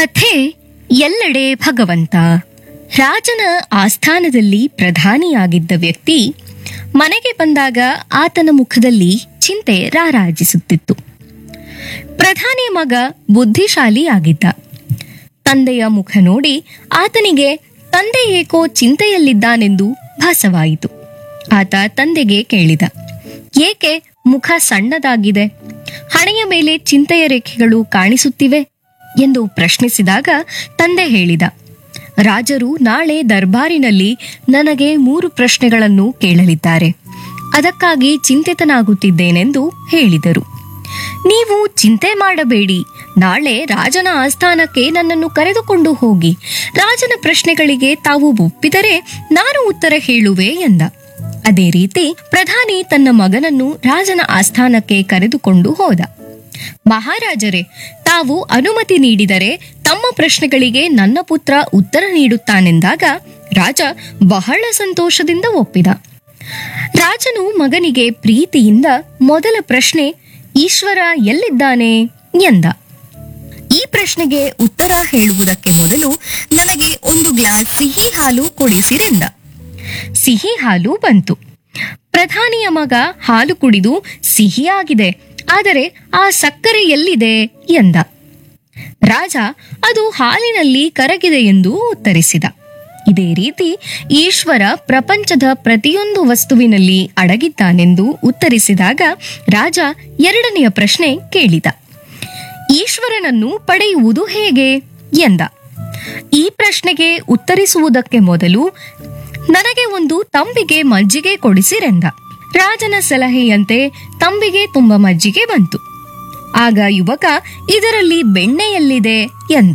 ಕಥೆ ಎಲ್ಲೆಡೆ ಭಗವಂತ ರಾಜನ ಆಸ್ಥಾನದಲ್ಲಿ ಪ್ರಧಾನಿಯಾಗಿದ್ದ ವ್ಯಕ್ತಿ ಮನೆಗೆ ಬಂದಾಗ ಆತನ ಮುಖದಲ್ಲಿ ಚಿಂತೆ ರಾರಾಜಿಸುತ್ತಿತ್ತು ಪ್ರಧಾನಿ ಮಗ ಬುದ್ಧಿಶಾಲಿ ಆಗಿದ್ದ ತಂದೆಯ ಮುಖ ನೋಡಿ ಆತನಿಗೆ ತಂದೆ ಏಕೋ ಚಿಂತೆಯಲ್ಲಿದ್ದಾನೆಂದು ಭಾಸವಾಯಿತು ಆತ ತಂದೆಗೆ ಕೇಳಿದ ಏಕೆ ಮುಖ ಸಣ್ಣದಾಗಿದೆ ಹಣೆಯ ಮೇಲೆ ಚಿಂತೆಯ ರೇಖೆಗಳು ಕಾಣಿಸುತ್ತಿವೆ ಎಂದು ಪ್ರಶ್ನಿಸಿದಾಗ ತಂದೆ ಹೇಳಿದ ರಾಜರು ನಾಳೆ ದರ್ಬಾರಿನಲ್ಲಿ ನನಗೆ ಮೂರು ಪ್ರಶ್ನೆಗಳನ್ನು ಕೇಳಲಿದ್ದಾರೆ ಅದಕ್ಕಾಗಿ ಚಿಂತಿತನಾಗುತ್ತಿದ್ದೇನೆಂದು ಹೇಳಿದರು ನೀವು ಚಿಂತೆ ಮಾಡಬೇಡಿ ನಾಳೆ ರಾಜನ ಆಸ್ಥಾನಕ್ಕೆ ನನ್ನನ್ನು ಕರೆದುಕೊಂಡು ಹೋಗಿ ರಾಜನ ಪ್ರಶ್ನೆಗಳಿಗೆ ತಾವು ಒಪ್ಪಿದರೆ ನಾನು ಉತ್ತರ ಹೇಳುವೆ ಎಂದ ಅದೇ ರೀತಿ ಪ್ರಧಾನಿ ತನ್ನ ಮಗನನ್ನು ರಾಜನ ಆಸ್ಥಾನಕ್ಕೆ ಕರೆದುಕೊಂಡು ಹೋದ ಮಹಾರಾಜರೇ ತಾವು ಅನುಮತಿ ನೀಡಿದರೆ ತಮ್ಮ ಪ್ರಶ್ನೆಗಳಿಗೆ ನನ್ನ ಪುತ್ರ ಉತ್ತರ ನೀಡುತ್ತಾನೆಂದಾಗ ರಾಜ ಬಹಳ ಸಂತೋಷದಿಂದ ಒಪ್ಪಿದ ರಾಜನು ಮಗನಿಗೆ ಪ್ರೀತಿಯಿಂದ ಮೊದಲ ಪ್ರಶ್ನೆ ಈಶ್ವರ ಎಲ್ಲಿದ್ದಾನೆ ಎಂದ ಈ ಪ್ರಶ್ನೆಗೆ ಉತ್ತರ ಹೇಳುವುದಕ್ಕೆ ಮೊದಲು ನನಗೆ ಒಂದು ಗ್ಲಾಸ್ ಸಿಹಿ ಹಾಲು ಕೊಡಿಸಿರೆಂದ ಸಿಹಿ ಹಾಲು ಬಂತು ಪ್ರಧಾನಿಯ ಮಗ ಹಾಲು ಕುಡಿದು ಸಿಹಿಯಾಗಿದೆ ಆದರೆ ಆ ಸಕ್ಕರೆ ಎಲ್ಲಿದೆ ಎಂದ ರಾಜ ಅದು ಹಾಲಿನಲ್ಲಿ ಕರಗಿದೆ ಎಂದು ಉತ್ತರಿಸಿದ ಇದೇ ರೀತಿ ಈಶ್ವರ ಪ್ರಪಂಚದ ಪ್ರತಿಯೊಂದು ವಸ್ತುವಿನಲ್ಲಿ ಅಡಗಿದ್ದಾನೆಂದು ಉತ್ತರಿಸಿದಾಗ ರಾಜ ಎರಡನೆಯ ಪ್ರಶ್ನೆ ಕೇಳಿದ ಈಶ್ವರನನ್ನು ಪಡೆಯುವುದು ಹೇಗೆ ಎಂದ ಈ ಪ್ರಶ್ನೆಗೆ ಉತ್ತರಿಸುವುದಕ್ಕೆ ಮೊದಲು ನನಗೆ ಒಂದು ತಂಬಿಗೆ ಮಜ್ಜಿಗೆ ಕೊಡಿಸಿರೆಂದ ರಾಜನ ಸಲಹೆಯಂತೆ ತಂಬಿಗೆ ತುಂಬ ಮಜ್ಜಿಗೆ ಬಂತು ಆಗ ಯುವಕ ಇದರಲ್ಲಿ ಬೆಣ್ಣೆ ಎಲ್ಲಿದೆ ಎಂದ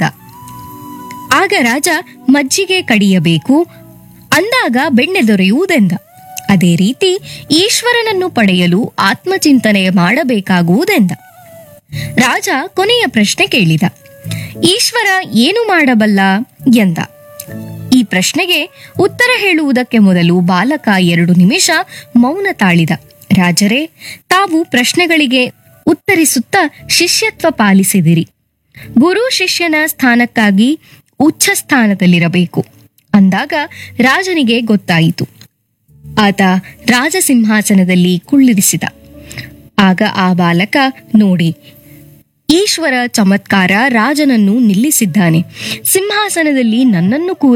ಆಗ ರಾಜ ಮಜ್ಜಿಗೆ ಕಡಿಯಬೇಕು ಅಂದಾಗ ಬೆಣ್ಣೆ ದೊರೆಯುವುದೆಂದ ಅದೇ ರೀತಿ ಈಶ್ವರನನ್ನು ಪಡೆಯಲು ಆತ್ಮಚಿಂತನೆ ಮಾಡಬೇಕಾಗುವುದೆಂದ ರಾಜ ಕೊನೆಯ ಪ್ರಶ್ನೆ ಕೇಳಿದ ಈಶ್ವರ ಏನು ಮಾಡಬಲ್ಲ ಎಂದ ಈ ಪ್ರಶ್ನೆಗೆ ಉತ್ತರ ಹೇಳುವುದಕ್ಕೆ ಮೊದಲು ಬಾಲಕ ಎರಡು ನಿಮಿಷ ಮೌನ ತಾಳಿದ ರಾಜರೇ ತಾವು ಪ್ರಶ್ನೆಗಳಿಗೆ ಉತ್ತರಿಸುತ್ತಾ ಶಿಷ್ಯತ್ವ ಪಾಲಿಸಿದಿರಿ ಗುರು ಶಿಷ್ಯನ ಸ್ಥಾನಕ್ಕಾಗಿ ಉಚ್ಚ ಸ್ಥಾನದಲ್ಲಿರಬೇಕು ಅಂದಾಗ ರಾಜನಿಗೆ ಗೊತ್ತಾಯಿತು ಆತ ರಾಜಸಿಂಹಾಸನದಲ್ಲಿ ಕುಳ್ಳಿರಿಸಿದ ಆಗ ಆ ಬಾಲಕ ನೋಡಿ ಈಶ್ವರ ಚಮತ್ಕಾರ ರಾಜನನ್ನು ನಿಲ್ಲಿಸಿದ್ದಾನೆ ಸಿಂಹಾಸನದಲ್ಲಿ ನನ್ನನ್ನು